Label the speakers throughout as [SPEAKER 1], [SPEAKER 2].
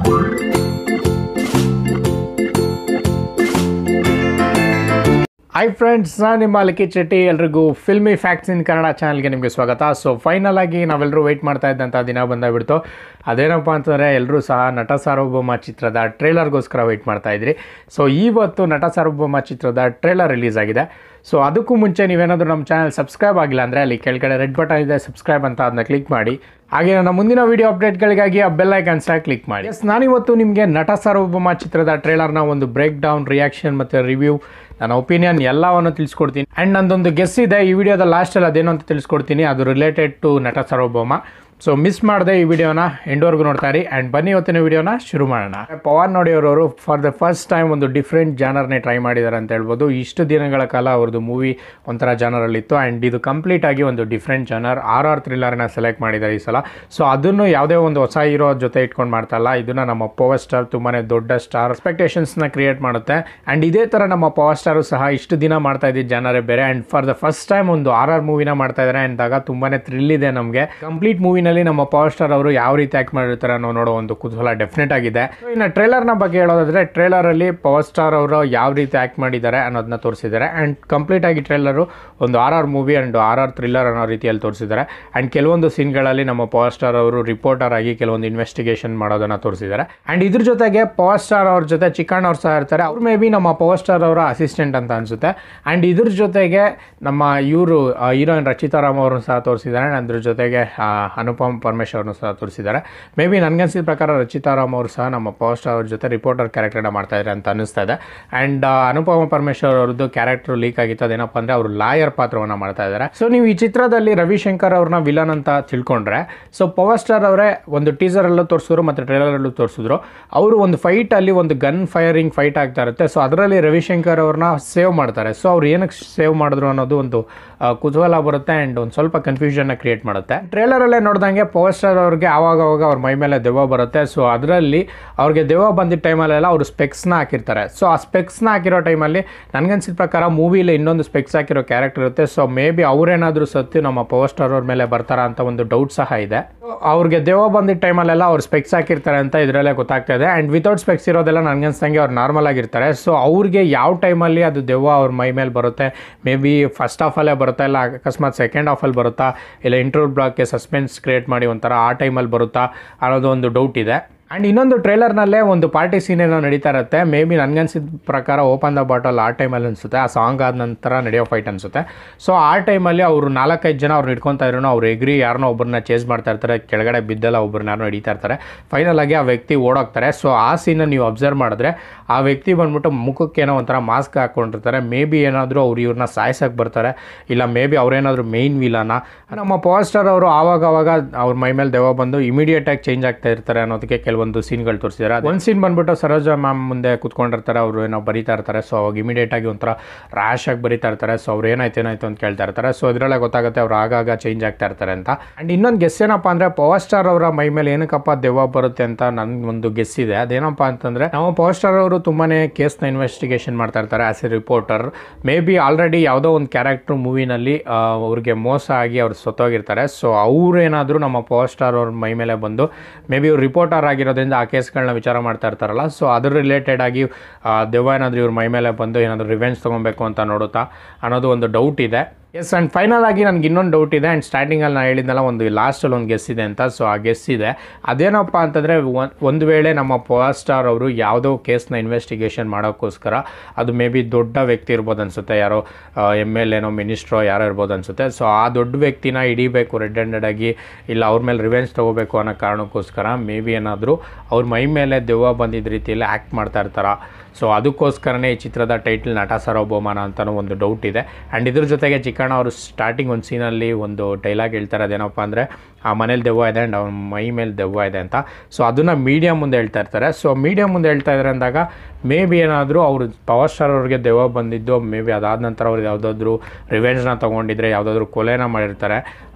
[SPEAKER 1] hi friends ನಾನು ನಿಮ್ಮ ಲಿಖಿತ್ ಶೆಟ್ಟಿ ಎಲ್ರಿಗೂ ಫಿಲ್ಮಿ ಫ್ಯಾಕ್ಟ್ಸ್ ಇನ್ ಕನ್ನಡ ಚಾನಲ್ಗೆ ನಿಮಗೆ ಸ್ವಾಗತ ಸೊ ಫೈನಲ್ ಆಗಿ ನಾವೆಲ್ಲರೂ ವೆಯ್ಟ್ ಮಾಡ್ತಾ ಇದ್ದಂಥ ದಿನ ಬಂದಾಗ್ಬಿಡ್ತು ಅದೇನಪ್ಪ ಅಂತಂದರೆ ಎಲ್ಲರೂ ಸಹ ನಟ ಸಾರ್ವಭೌಮ ಚಿತ್ರದ ಟ್ರೇಲರ್ಗೋಸ್ಕರ ವೆಯ್ಟ್ ಮಾಡ್ತಾ ಇದ್ರಿ ಸೊ ಇವತ್ತು ನಟ ಸಾರ್ವಭೌಮ ಚಿತ್ರದ ಟ್ರೇಲರ್ ರಿಲೀಸ್ ಆಗಿದೆ ಸೊ ಅದಕ್ಕೂ ಮುಂಚೆ ನೀವೇನಾದರೂ ನಮ್ಮ ಚಾನಲ್ ಸಬ್ಸ್ಕ್ರೈಬ್ ಆಗಿಲ್ಲ ಅಂದರೆ ಅಲ್ಲಿ ಕೆಳಗಡೆ ರೆಡ್ ಬಟನ್ ಇದೆ ಸಬ್ಸ್ಕ್ರೈಬ್ ಅಂತ ಅದನ್ನ ಕ್ಲಿಕ್ ಮಾಡಿ ಹಾಗೆ ನನ್ನ ಮುಂದಿನ ವೀಡಿಯೋ ಅಪ್ಡೇಟ್ಗಳಿಗಾಗಿ ಆ ಬೆಲ್ ಐಕನ್ಸ್ನ ಕ್ಲಿಕ್ ಮಾಡಿ ಎಸ್ ನಾನಿವತ್ತು ನಿಮಗೆ ನಟ ಸಾರ್ವಭೌಮ ಚಿತ್ರದ ಟ್ರೇಲರ್ನ ಒಂದು ಬ್ರೇಕ್ ಡೌನ್ ರಿಯಾಕ್ಷನ್ ಮತ್ತು ರಿವ್ಯೂ ನನ್ನ ಒಪಿನಿಯನ್ ಎಲ್ಲವನ್ನು ತಿಳಿಸ್ಕೊಡ್ತೀನಿ ಆ್ಯಂಡ್ ನಂದೊಂದು ಗೆಸ್ ಇದೆ ಈ ವಿಡಿಯೋದ ಲಾಸ್ಟಲ್ಲಿ ಅದೇನು ಅಂತ ತಿಳಿಸ್ಕೊಡ್ತೀನಿ ಅದು ರಿಲೇಟೆಡ್ ಟು ನಟ ಸಾರ್ವಭೌಮ ಸೊ ಮಿಸ್ ಮಾಡದೆ ಈ ವಿಡಿಯೋನ ಎಂಡ್ವರೆಗೂ ನೋಡ್ತಾ ಇರಿ ಆ್ಯಂಡ್ ಬನ್ನಿ ಇವತ್ತಿನ ವಿಡಿಯೋನ ಶುರು ಮಾಡೋಣ ಪವನ್ ನೋಡಿಯವರವರು ಫಾರ್ ದ ಫಸ್ಟ್ ಟೈಮ್ ಒಂದು ಡಿಫ್ರೆಂಟ್ ಜಾನರ್ನೇ ಟ್ರೈ ಮಾಡಿದ್ದಾರೆ ಅಂತ ಹೇಳ್ಬೋದು ಇಷ್ಟು ದಿನಗಳ ಕಾಲ ಅವ್ರದ್ದು ಮೂವಿ ಒಂಥರ ಜಾನರಲ್ಲಿತ್ತು ಆ್ಯಂಡ್ ಇದು ಕಂಪ್ಲೀಟ್ ಆಗಿ ಒಂದು ಡಿಫ್ರೆಂಟ್ ಜಾನರ್ ಆರ್ ಆರ್ ಥ್ರಿಲ್ಲರ್ನ ಸೆಲೆಕ್ಟ್ ಮಾಡಿದ್ದಾರೆ ಈ ಸಲ ಸೊ ಅದನ್ನು ಯಾವುದೇ ಒಂದು ಹೊಸ ಹೀರೋ ಜೊತೆ ಇಟ್ಕೊಂಡು ಮಾಡ್ತಾ ಇಲ್ಲ ಇದನ್ನು ನಮ್ಮ ಪವರ್ ಸ್ಟಾರ್ ತುಂಬಾ ದೊಡ್ಡ ಸ್ಟಾರ್ ಎಕ್ಸ್ಪೆಕ್ಟೇಷನ್ಸ್ನ ಕ್ರಿಯೇಟ್ ಮಾಡುತ್ತೆ ಆ್ಯಂಡ್ ಇದೇ ಥರ ನಮ್ಮ ಪವರ್ ಸ್ಟಾರು ಸಹ ಇಷ್ಟು ದಿನ ಮಾಡ್ತಾ ಇದ್ದಿದ್ದು ಜಾನರೇ ಬೇರೆ and for the first time ಒಂದು ಆರ್ ಆರ್ ಮೂವಿನ ಮಾಡ್ತಾ ಇದ್ದಾರೆ ಅಂದಾಗ ತುಂಬಾ ಥ್ರಿಲ್ ಇದೆ ನಮಗೆ ಕಂಪ್ಲೀಟ್ ಮೂವಿನಲ್ಲಿ ನಮ್ಮ ಪವರ್ ಸ್ಟಾರ್ ಅವರು ಯಾವ ರೀತಿ ಆ್ಯಕ್ಟ್ ಮಾಡಿರ್ತಾರೆ ಅನ್ನೋ ನೋಡೋ ಒಂದು ಕುತೂಹಲ ಡೆಫಿನೆಟ್ ಆಗಿದೆ So, ಇನ್ನು ಟ್ರೇಲರ್ನ ಬಗ್ಗೆ ಹೇಳೋದಾದ್ರೆ ಟ್ರೇಲರಲ್ಲಿ ಪವರ್ ಸ್ಟಾರ್ ಅವರು ಯಾವ ರೀತಿ ಆ್ಯಕ್ಟ್ ಮಾಡಿದ್ದಾರೆ ಅನ್ನೋದನ್ನ ತೋರಿಸಿದ್ದಾರೆ ಆ್ಯಂಡ್ ಕಂಪ್ಲೀಟ್ ಆಗಿ ಟ್ರೇಲರು ಒಂದು R R movie and R R thriller ಅನ್ನೋ ರೀತಿಯಲ್ಲಿ ತೋರಿಸಿದ್ದಾರೆ ಆ್ಯಂಡ್ ಕೆಲವೊಂದು ಸೀನ್ಗಳಲ್ಲಿ ನಮ್ಮ ಪವರ್ ಸ್ಟಾರ್ ಅವರು ರಿಪೋರ್ಟರ್ ಆಗಿ ಕೆಲವೊಂದು ಇನ್ವೆಸ್ಟಿಗೇಷನ್ ಮಾಡೋದನ್ನ ತೋರಿಸಿದ್ದಾರೆ ಆ್ಯಂಡ್ ಇದ್ರ ಜೊತೆಗೆ ಪವರ್ ಸ್ಟಾರ್ ಅವ್ರ ಜೊತೆ ಚಿಕ್ಕಣ್ಣ ಅವ್ರು ಸಹ ಇರ್ತಾರೆ ಅವ್ರು ಮೇ ಬಿ ನಮ್ಮ ಪವರ್ ಸ್ಟಾರ್ ಅವರ ಅಸಿಸ್ಟೆಂಟ್ ಅಂತ ಅನಿಸುತ್ತೆ ಆ್ಯಂಡ್ ಇದ್ರ ಜೊತೆಗೆ ನಮ್ಮ ಇವರು ಹೀರೋಯಿನ್ ರಚಿತಾರಾಮ್ ಅವ್ರನ್ನ ಸಹ ತೋರಿಸಿದ್ದಾರೆ and ಅದ್ರ ಜೊತೆಗೆ ಆ, ಅನುಪಮ್ ಪರಮೇಶ್ವರ್ನು ಸಹ ತೋರಿಸಿದ್ದಾರೆ ಮೇ ಬಿ ನನಗನ್ಸಿದ ಪ್ರಕಾರ ರಚಿತಾರಾಮ್ ಅವರು ಸಹ ನಮ್ಮ ಪವರ್ ಸ್ಟಾರ್ ಅವ್ರ ಜೊತೆ ರಿಪೋರ್ಟರ್ ಕ್ಯಾರೆಕ್ಟರ್ನ ಮಾಡ್ತಾ ಇದ್ದಾರೆ ಅಂತ ಅನಿಸ್ತಾ ಇದೆ ಆ್ಯಂಡ್ ಅನುಪಮ ಪರಮೇಶ್ವರ್ ಅವ್ರದ್ದು ಕ್ಯಾರೆಕ್ಟರ್ ಲೀಕ್ ಆಗಿತ್ತು ಅದೇನಪ್ಪ ಅಂದರೆ ಅವರು ಲಾಯರ್ ಪಾತ್ರವನ್ನು ಮಾಡ್ತಾ ಇದ್ದಾರೆ ಸೊ ನೀವು ಈ ಚಿತ್ರದಲ್ಲಿ ರವಿಶಂಕರ್ ಅವ್ರನ್ನ ವಿಲನ್ ಅಂತ ತಿಳ್ಕೊಂಡ್ರೆ ಸೊ ಪವರ್ ಸ್ಟಾರ್ ಅವರೇ ಒಂದು ಟೀಸರಲ್ಲೂ ತೋರಿಸಿದ್ರು ಮತ್ತು ಟ್ರೇಲರಲ್ಲೂ ತೋರಿಸಿದ್ರು ಅವರು ಒಂದು ಫೈಟಲ್ಲಿ ಒಂದು ಗನ್ ಫೈರಿಂಗ್ ಫೈಟ್ ಆಗ್ತಾ ಇರುತ್ತೆ ಸೊ ಅದರಲ್ಲಿ ರವಿಶಂಕರ್ ಅವ್ರನ್ನ ಸೇವ್ ಮಾಡ್ತಾರೆ ಸೊ ಅವ್ರು ಏನಕ್ಕೆ ಸೇವ್ ಮಾಡಿದ್ರು ಅನ್ನೋದು ಒಂದು ಆ, ಕುತೂಹಲ ಬರುತ್ತೆ ಆ್ಯಂಡ್ ಒಂದು ಸ್ವಲ್ಪ ಕನ್ಫ್ಯೂಷನ್ನ ಕ್ರಿಯೇಟ್ ಮಾಡುತ್ತೆ ಟ್ರೇಲರಲ್ಲೇ ನೋಡ್ದಂಗೆ ಪವರ್ ಸ್ಟಾರ್ ಅವ್ರಿಗೆ ಆವಾಗ ಅವಾಗ ಅವ್ರ ಮೈ ಮೇಲೆ ದೆವ್ವ ಬರುತ್ತೆ ಸೊ ಅದರಲ್ಲಿ ಅವ್ರಿಗೆ ದೆವ್ವ ಬಂದಿದ್ದ ಟೈಮಲ್ಲೆಲ್ಲ ಅವರು ಸ್ಪೆಕ್ಸ್ನ ಹಾಕಿರ್ತಾರೆ ಸೊ ಆ ಸ್ಪೆಕ್ಸ್ನ ಹಾಕಿರೋ ಟೈಮಲ್ಲಿ ನನಗನ್ಸಿದ ಪ್ರಕಾರ ಮೂವಿಲಿ ಇನ್ನೊಂದು ಸ್ಪೆಕ್ಸ್ ಹಾಕಿರೋ ಕ್ಯಾರೆಕ್ಟರ್ ಇರುತ್ತೆ ಸೊ ಮೇ ಬಿ ಅವ್ರೇನಾದರೂ ಸತ್ತು ನಮ್ಮ ಪವರ್ ಸ್ಟಾರ್ ಅವ್ರ ಮೇಲೆ ಬರ್ತಾರಾ ಅಂತ ಒಂದು ಡೌಟ್ ಸಹ ಇದೆ So, ಅವ್ರಿಗೆ ದೆವ್ವ ಬಂದಿದ್ದ ಟೈಮಲ್ಲೆಲ್ಲ ಅವ್ರು ಸ್ಪೆಕ್ಸ್ ಹಾಕಿರ್ತಾರೆ ಅಂತ ಇದರಲ್ಲೇ ಗೊತ್ತಾಗ್ತಾ ಇದೆ ಆ್ಯಂಡ್ ವಿತೌಟ್ ಸ್ಪೆಕ್ಸ್ ಇರೋದೆಲ್ಲ ನನಗನ್ಸ್ದಂಗೆ ಅವ್ರು ನಾರ್ಮಲ್ ಆಗಿರ್ತಾರೆ ಸೊ ಅವ್ರಿಗೆ ಯಾವ ಟೈಮಲ್ಲಿ ಅದು ದೆವ್ವ ಅವ್ರ ಮೈ ಮೇಲೆ ಬರುತ್ತೆ ಮೇ ಬಿ ಫಸ್ಟ್ ಹಾಫಲ್ಲೇ ಬರುತ್ತಾ ಇಲ್ಲ ಅಕಸ್ಮಾತ್ ಸೆಕೆಂಡ್ ಹಾಫಲ್ಲಿ ಬರುತ್ತಾ ಇಲ್ಲ ಇಂಟರ್ವ್ಯೂ ಬ್ಲಾಕ್ಗೆ ಸಸ್ಪೆನ್ಸ್ ಕ್ರಿಯೇಟ್ ಮಾಡಿ ಒಂಥರ ಆ ಟೈಮಲ್ಲಿ ಬರುತ್ತಾ ಅನ್ನೋದು ಒಂದು ಡೌಟ್ ಇದೆ ಆ್ಯಂಡ್ ಇನ್ನೊಂದು ಟ್ರೇಲರ್ನಲ್ಲೇ ಒಂದು ಪಾರ್ಟಿ ಸೀನ್ ಏನೋ ನಡೀತಾ ಇರುತ್ತೆ ಮೇ ಬಿ ನನಗನ್ಸಿದ ಪ್ರಕಾರ ಓಪನ್ ದ ಬಾಟಲ್ ಆ ಟೈಮಲ್ಲಿ ಅನಿಸುತ್ತೆ ಆ ಸಾಂಗ್ ಆದ ನಂತರ ನಡೆಯೋ ಫೈಟ್ ಅನಿಸುತ್ತೆ ಸೊ ಆ ಟೈಮಲ್ಲಿ ಅವರು ನಾಲ್ಕೈದು ಜನ ಅವ್ರು ಹಿಡ್ಕೊತಾ ಇದ್ರು ಅವ್ರು ಎಗ್ರಿ ಯಾರನ್ನೋ ಒಬ್ಬರನ್ನ ಚೇಸ್ ಮಾಡ್ತಾ ಇರ್ತಾರೆ ಕೆಳಗಡೆ ಬಿದ್ದೆಲ್ಲ ಒಬ್ಬರನ್ನ ಯಾರನ್ನೋ ಹಿಡಿತಾ ಇರ್ತಾರೆ ಫೈನಲ್ ಆಗಿ ಆ ವ್ಯಕ್ತಿ ಓಡೋಗ್ತಾರೆ ಸೊ ಆ ಸೀನ ನೀವು ಅಬ್ಸರ್ವ್ ಮಾಡಿದ್ರೆ ಆ ವ್ಯಕ್ತಿ ಬಂದ್ಬಿಟ್ಟು ಮುಖಕ್ಕೆ ಏನೋ ಒಂಥರ ಮಾಸ್ಕ್ ಹಾಕ್ಕೊಂಡಿರ್ತಾರೆ ಮೇ ಬಿ ಏನಾದರೂ ಅವ್ರು ಇವ್ರನ್ನ ಸಾಯ್ಸಕ್ಕೆ ಬರ್ತಾರೆ ಇಲ್ಲ ಮೇ ಬಿ ಅವ್ರೇನಾದರೂ ಮೇಯ್ನ್ ವಿಲನ ನಮ್ಮ ಪವರ್ ಸ್ಟಾರ್ ಅವರು ಆವಾಗ ಆವಾಗ ಅವ್ರ ಮೈ ಮೇಲೆ ದೆವ್ವ ಬಂದು ಇಮಿಡಿಯೇಟಾಗಿ ಚೇಂಜ್ ಆಗ್ತಾ ಇರ್ತಾರೆ ಅನ್ನೋದಕ್ಕೆ ಕೆಲವೊಂದು ಸೀನ್ಗಳು ತೋರಿಸಿದ್ದಾರೆ ಒಂದು ಸೀನ್ ಬಂದ್ಬಿಟ್ಟು ಸರೋಜಾ ಮ್ಯಾಮ್ ಮುಂದೆ ಕುತ್ಕೊಂಡಿರ್ತಾರೆ ಅವರು ಏನೋ ಬರೀತಾ ಇರ್ತಾರೆ ಸೊ ಅವಾಗ ಇಮಿಡಿಯೇಟಾಗಿ ಒಂಥರ ರ್ಯಾಶ್ ಆಗಿ ಬರೀತಾ ಇರ್ತಾರೆ ಸೊ ಅವ್ರು ಏನಾಯ್ತು ಏನಾಯ್ತು ಅಂತ ಕೇಳ್ತಾ ಇರ್ತಾರೆ ಸೊ ಇದರಲ್ಲೇ ಗೊತ್ತಾಗುತ್ತೆ ಅವ್ರು ಆಗಾಗ ಚೇಂಜ್ ಆಗ್ತಾ ಇರ್ತಾರೆ ಅಂತ ಆ್ಯಂಡ್ ಇನ್ನೊಂದು ಗೆಸ್ ಏನಪ್ಪ ಅಂದರೆ ಪವರ್ ಸ್ಟಾರ್ ಅವರ ಮೈ ಮೇಲೆ ಏನಕ್ಕಪ್ಪ ದೆವ್ವ ಬರುತ್ತೆ ಅಂತ ನನ್ನ ಒಂದು ಗೆಸ್ ಇದೆ ಅದೇನಪ್ಪ ಅಂತಂದರೆ ನಮ್ಮ ಪವರ್ ಸ್ಟಾರ್ ಅವರು ತುಂಬಾ ಕೇಸ್ನ ಇನ್ವೆಸ್ಟಿಗೇಷನ್ ಮಾಡ್ತಾ ಇರ್ತಾರೆ as a reporter maybe already ಯಾವುದೋ ಒಂದು ಕ್ಯಾರೆಕ್ಟ್ರ್ ಮೂವಿನಲ್ಲಿ ಅವ್ರಿಗೆ ಮೋಸ ಆಗಿ ಅವ್ರು ಸತ್ತೋಗಿರ್ತಾರೆ ಸೊ ಅವ್ರೇನಾದರೂ ನಮ್ಮ ಪವರ್ ಸ್ಟಾರ್ ಅವ್ರ ಮೈ ಮೇಲೆ ಬಂದು ಮೇ ಬಿ ಇವ್ರು ರಿಪೋರ್ಟರ್ ಆಗಿರೋದ್ರಿಂದ ಆ ಕೇಸ್ಗಳನ್ನ ವಿಚಾರ ಮಾಡ್ತಾ ಇರ್ತಾರಲ್ಲ ಸೊ ಅದ್ರ ರಿಲೇಟೆಡ್ ಆಗಿ ಆ, ದೆವ್ವ ಏನಾದರೂ ಇವ್ರ ಮೈ ಮೇಲೆ ಬಂದು ಏನಾದರೂ ರಿವೆಂಜ್ ತೊಗೊಬೇಕು ಅಂತ ನೋಡುತ್ತಾ ಅನ್ನೋದು ಒಂದು ಡೌಟ್ ಇದೆ ಎಸ್ ಆ್ಯಂಡ್ ಫೈನಲ್ ಆಗಿ ನನಗೆ ಇನ್ನೊಂದು ಡೌಟ್ ಇದೆ ಆ್ಯಂಡ್ ಸ್ಟಾರ್ಟಿಂಗಲ್ಲಿ ನಾನು ಹೇಳಿದ್ನಲ್ಲ ಒಂದು ಲಾಸ್ಟಲ್ಲಿ ಒಂದು ಗೆಸ್ ಇದೆ ಅಂತ ಸೊ ಆ ಗೆಸ್ ಇದೆ ಅದೇನಪ್ಪ ಅಂತಂದರೆ ಒಂದು ವೇಳೆ ನಮ್ಮ ಪವರ್ ಸ್ಟಾರ್ ಅವರು ಯಾವುದೋ ಕೇಸ್ನ ಇನ್ವೆಸ್ಟಿಗೇಷನ್ ಮಾಡೋಕ್ಕೋಸ್ಕರ ಅದು ಮೇ ಬಿ ದೊಡ್ಡ ವ್ಯಕ್ತಿ ಇರ್ಬೋದು ಅನಿಸುತ್ತೆ ಯಾರೋ ಎಮ್ ಎಲ್ ಏನೋ ಮಿನಿಸ್ಟ್ರೋ ಯಾರೋ ಇರ್ಬೋದು ಅನಿಸುತ್ತೆ ಸೊ ಆ ದೊಡ್ಡ ವ್ಯಕ್ತಿನ ಹಿಡಿಬೇಕು ರೆಡ್ ಹ್ಯಾಂಡೆಡ್ ಆಗಿ ಇಲ್ಲ ಅವ್ರ ಮೇಲೆ ರಿವೆಂಜ್ ತೊಗೋಬೇಕು ಅನ್ನೋ ಕಾರಣಕ್ಕೋಸ್ಕರ ಮೇ ಬಿ ಏನಾದರೂ ಅವ್ರ ಮೈ ಮೇಲೆ ದೆವ್ವ ಬಂದಿದ್ದ ರೀತಿಯಲ್ಲಿ ಆ್ಯಕ್ಟ್ ಮಾಡ್ತಾ ಇರ್ತಾರ ಸೊ ಅದಕ್ಕೋಸ್ಕರನೇ ಈ ಚಿತ್ರದ ಟೈಟಲ್ ನಟ ಸಾರ್ವಭೌಮನ ಅಂತಲೂ ಒಂದು ಡೌಟ್ ಇದೆ ಆ್ಯಂಡ್ ಇದ್ರ ಜೊತೆಗೆ ಚಿಕ್ಕಣ್ಣ ಅವರು ಸ್ಟಾರ್ಟಿಂಗ್ ಒಂದು ಸೀನಲ್ಲಿ ಒಂದು ಡೈಲಾಗ್ ಹೇಳ್ತಾರೆ ಅದೇನಪ್ಪ ಅಂದರೆ ಆ ಮನೇಲಿ ದೆವ್ವ ಇದೆ ಆ್ಯಂಡ್ ಅವ್ನ ಮೈ ಮೇಲೆ ದೆವ್ವ ಇದೆ ಅಂತ ಸೊ ಅದನ್ನು ಮೀಡಿಯಾ ಮುಂದೆ ಹೇಳ್ತಾ ಇರ್ತಾರೆ ಸೊ ಮೀಡಿಯಾ ಮುಂದೆ ಹೇಳ್ತಾ ಇದ್ದಾರೆ ಅಂದಾಗ ಮೇ ಬಿ ಏನಾದರೂ ಅವರು ಪವರ್ ಸ್ಟಾರ್ ಅವ್ರಿಗೆ ದೆವ್ವ ಬಂದಿದ್ದು ಮೇ ಬಿ ಅದಾದ ನಂತರ ಅವ್ರು ಯಾವುದಾದ್ರೂ ರಿವೆಂಜ್ನ ತೊಗೊಂಡಿದ್ರೆ ಯಾವುದಾದ್ರೂ ಕೊಲೆನ ಮಾಡಿರ್ತಾರೆ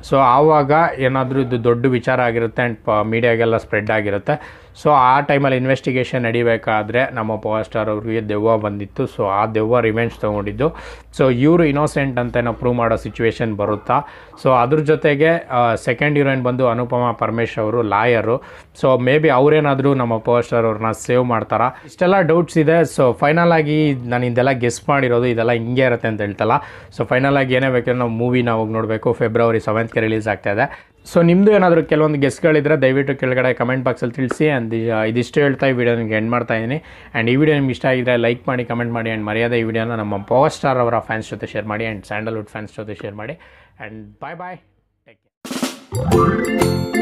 [SPEAKER 1] ಸೊ ಆವಾಗ ಏನಾದರೂ ಇದು ದೊಡ್ಡ ವಿಚಾರ ಆಗಿರುತ್ತೆ ಆ್ಯಂಡ್ ಪ ಮೀಡಿಯಾಗೆಲ್ಲ ಸ್ಪ್ರೆಡ್ ಆಗಿರುತ್ತೆ ಸೊ ಆ ಟೈಮಲ್ಲಿ ಇನ್ವೆಸ್ಟಿಗೇಷನ್ ನಡಿಬೇಕಾದ್ರೆ ನಮ್ಮ ಪವರ್ ಸ್ಟಾರ್ ಅವ್ರಿಗೆ ದೆವ್ವ ಬಂದಿತ್ತು ಸೊ ಆ ದೆವ್ವ ರಿವೆಂಜ್ ತೊಗೊಂಡಿದ್ದು ಸೊ ಇವರು ಇನೋಸೆಂಟ್ ಅಂತ ಏನೋ ಪ್ರೂವ್ ಮಾಡೋ ಸಿಚುವೇಶನ್ ಬರುತ್ತಾ ಸೊ ಅದ್ರ ಜೊತೆಗೆ ಸೆಕೆಂಡ್ ಹೀರೋಯಿನ್ ಬಂದು ಅನುಪಮಾ ಪರಮೇಶ್ ಅವರು ಲಾಯರು ಸೊ ಮೇ ಬಿ ಅವರೇನಾದರೂ ನಮ್ಮ ಪವರ್ ಸ್ಟಾರ್ ಅವ್ರನ್ನ ಸೇವ್ ಮಾಡ್ತಾರಾ ಇಷ್ಟೆಲ್ಲ ಡೌಟ್ಸ್ ಇದೆ ಸೊ ಫೈನಲ್ ಆಗಿ ನಾನು ಇದೆಲ್ಲ ಗೆಸ್ ಮಾಡಿರೋದು ಇದೆಲ್ಲ ಹಿಂಗೆ ಇರುತ್ತೆ ಅಂತ ಹೇಳ್ತಲ್ಲ ಸೊ ಫೈನಲ್ ಆಗಿ ಏನೇ ಬೇಕಂದ್ರೆ ನಾವು ಮೂವಿನ ಹೋಗಿ ನೋಡಬೇಕು ಫೆಬ್ರವರಿ ಸೆವೆಂತ್ಗೆ ರಿಲೀಸ್ ಆಗ್ತಾ ಇದೆ ಸೊ ನಿಮ್ಮದು ಏನಾದರೂ ಕೆಲವೊಂದು ಗೆಸ್ಟ್ಗಳಿದ್ರೆ ದಯವಿಟ್ಟು ಕೆಳಗಡೆ ಕಮೆಂಟ್ ಬಾಕ್ಸಲ್ಲಿ ತಿಳಿಸಿ ಆ್ಯಂಡ್ ಇದಿಷ್ಟು ಹೇಳ್ತಾ ಈ ವಿಡಿಯೋ ನಿಮಗೆ ಎಂಡ್ ಮಾಡ್ತಾ ಇದ್ದೀನಿ ಆ್ಯಂಡ್ ಈ ವಿಡಿಯೋ ನಿಮ್ಗೆ ಇಷ್ಟ ಆಗಿದ್ರೆ ಲೈಕ್ ಮಾಡಿ ಕಮೆಂಟ್ ಮಾಡಿ ಆ್ಯಂಡ್ ಮರ್ಯಾದೆ ಈ ವಿಡಿಯೋನ ನಮ್ಮ ಪವರ್ ಸ್ಟಾರ್ ಅವರ ಫ್ಯಾನ್ಸ್ ಜೊತೆ ಶೇರ್ ಮಾಡಿ ಆ್ಯಂಡ್ ಸ್ಯಾಂಡಲ್ವುಡ್ ಫ್ಯಾನ್ಸ್ ಜೊತೆ ಶೇರ್ ಮಾಡಿ and bye bye take care